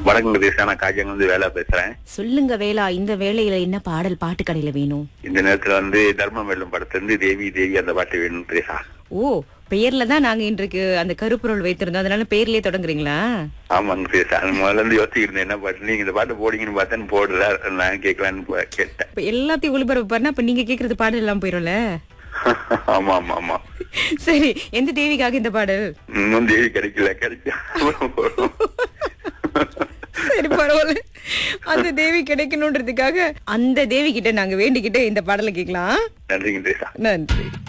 வணக்கம் தேசா நான் காஜாங்க வந்து வேலை பேசுறேன் சொல்லுங்க வேலா இந்த வேலையில என்ன பாடல் பாட்டு கடையில வேணும் இந்த நேரத்துல வந்து தர்மம் வெல்லும் படத்துல இருந்து தேவி தேவி அந்த பாட்டு வேணும் தேசா ஓ பெயர்ல தான் நாங்க இன்றைக்கு அந்த கருப்பொருள் வைத்திருந்தோம் அதனால பெயர்லயே தொடங்குறீங்களா ஆமாங்க தேசா அது முதல்ல இருந்து யோசிச்சிருந்தேன் என்ன பாட்டு நீங்க இந்த பாட்டு போடுங்கன்னு பார்த்தேன் போடல நான் கேட்கலான்னு போ- கேட்டேன் இப்ப எல்லாத்தையும் ஒளிபரப்பு பண்ணா அப்ப நீங்க கேக்குறது பாடல் எல்லாம் போயிரும்ல ஆமா ஆமா ஆமா சரி எந்த தேவிக்காக இந்த பாடல் இன்னும் தேவி கிடைக்கல கிடைக்கும் போடும். சரி பரவாயில்ல அந்த தேவி கிடைக்கணும்ன்றதுக்காக அந்த தேவி கிட்ட நாங்க வேண்டிக்கிட்டு இந்த பாடலை கேட்கலாம் நன்றிங்க தேசா நன்றி